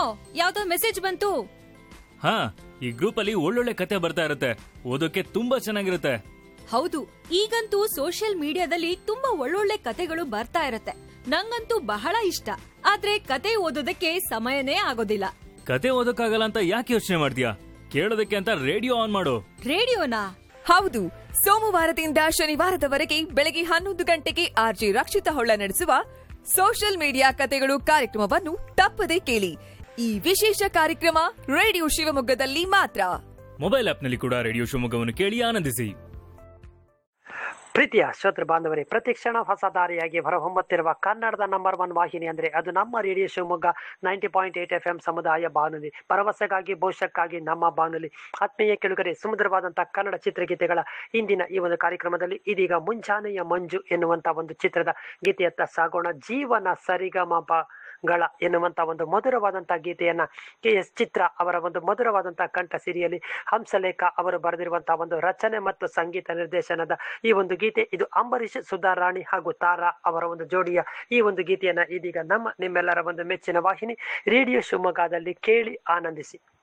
ಯಾವ್ದೋ ಮೆಸೇಜ್ ಬಂತು ಹಾ ಈ ಗ್ರೂಪ್ ಅಲ್ಲಿ ಒಳ್ಳೊಳ್ಳೆ ಕತೆ ಬರ್ತಾ ಇರುತ್ತೆ ಓದೋಕೆ ತುಂಬಾ ಚೆನ್ನಾಗಿರುತ್ತೆ ಹೌದು ಈಗಂತೂ ಸೋಷಿಯಲ್ ಮೀಡಿಯಾದಲ್ಲಿ ತುಂಬಾ ಒಳ್ಳೊಳ್ಳೆ ಕತೆಗಳು ಬರ್ತಾ ಇರತ್ತೆ ನಂಗಂತೂ ಬಹಳ ಇಷ್ಟ ಆದ್ರೆ ಕತೆ ಓದೋದಕ್ಕೆ ಸಮಯನೇ ಆಗೋದಿಲ್ಲ ಕತೆ ಓದೋಕ್ಕಾಗಲ್ಲ ಅಂತ ಯಾಕೆ ಯೋಚನೆ ಮಾಡ್ತೀಯಾ ಕೇಳೋದಕ್ಕೆ ಅಂತ ರೇಡಿಯೋ ಆನ್ ಮಾಡು ರೇಡಿಯೋನಾ ಹೌದು ಸೋಮವಾರದಿಂದ ಶನಿವಾರದವರೆಗೆ ಬೆಳಗ್ಗೆ ಹನ್ನೊಂದು ಗಂಟೆಗೆ ಆರ್ಜಿ ರಕ್ಷಿತ ಹೊಳ್ಳ ನಡೆಸುವ ಸೋಷಿಯಲ್ ಮೀಡಿಯಾ ಕತೆಗಳು ಕಾರ್ಯಕ್ರಮವನ್ನು ತಪ್ಪದೇ ಕೇಳಿ ಈ ವಿಶೇಷ ಕಾರ್ಯಕ್ರಮ ರೇಡಿಯೋ ಶಿವಮೊಗ್ಗದಲ್ಲಿ ಮಾತ್ರ ಮೊಬೈಲ್ ಆಪ್ನಲ್ಲಿ ಕೂಡ ರೇಡಿಯೋ ಶಿವಮೊಗ್ಗವನ್ನು ಕೇಳಿ ಆನಂದಿಸಿ ಪ್ರೀತಿಯ ಶ್ರೋತೃ ಬಾಂಧವರೇ ಪ್ರತಿ ಕ್ಷಣ ಹೊಸ ದಾರಿಯಾಗಿ ಹೊರಹೊಮ್ಮುತ್ತಿರುವ ಕನ್ನಡದ ನಂಬರ್ ಒನ್ ವಾಹಿನಿ ಅಂದ್ರೆ ಅದು ನಮ್ಮ radio Shivamogga ninety point eight F M ಸಮುದಾಯ ಬಾನುಲಿ ಭರವಸೆಗಾಗಿ ಭವಿಷ್ಯಕ್ಕಾಗಿ ನಮ್ಮ ಬಾನುಲಿ ಆತ್ಮೀಯ ಕೆಳಗರೆ ಸುಮಧುರವಾದಂತಹ ಕನ್ನಡ ಚಿತ್ರಗೀತೆಗಳ ಇಂದಿನ ಈ ಒಂದು ಕಾರ್ಯಕ್ರಮದಲ್ಲಿ ಇದೀಗ ಮುಂಜಾನೆಯ ಮಂಜು ಎನ್ನುವಂತ ಒಂದು ಚಿತ್ರದ ಗೀತೆಯತ್ತ ಸಾಗೋಣ ಜೀವನ ಸರಿಗಮಪ ಗಳ ಎನ್ನುವಂತ ಒಂದು ಮಧುರವಾದಂತಹ ಗೀತೆಯನ್ನ ಕೆ ಎಸ್ ಚಿತ್ರ ಅವರ ಒಂದು ಮಧುರವಾದಂತಹ ಕಂಠ ಸಿರಿಯಲ್ಲಿ ಹಂಸಲೇಖ ಅವರು ಬರೆದಿರುವಂತಹ ಒಂದು ರಚನೆ ಮತ್ತು ಸಂಗೀತ ನಿರ್ದೇಶನದ ಈ ಒಂದು ಗೀತೆ ಇದು ಅಂಬರೀಷ್ ಸುಧಾರಾಣಿ ಹಾಗೂ ತಾರಾ ಅವರ ಒಂದು ಜೋಡಿಯ ಈ ಒಂದು ಗೀತೆಯನ್ನ ಇದೀಗ ನಮ್ಮ ನಿಮ್ಮೆಲ್ಲರ ಒಂದು ಮೆಚ್ಚಿನ ವಾಹಿನಿ ರೇಡಿಯೋ ಶಿವಮೊಗ್ಗದಲ್ಲಿ ಕೇಳಿ ಆನಂದಿಸಿ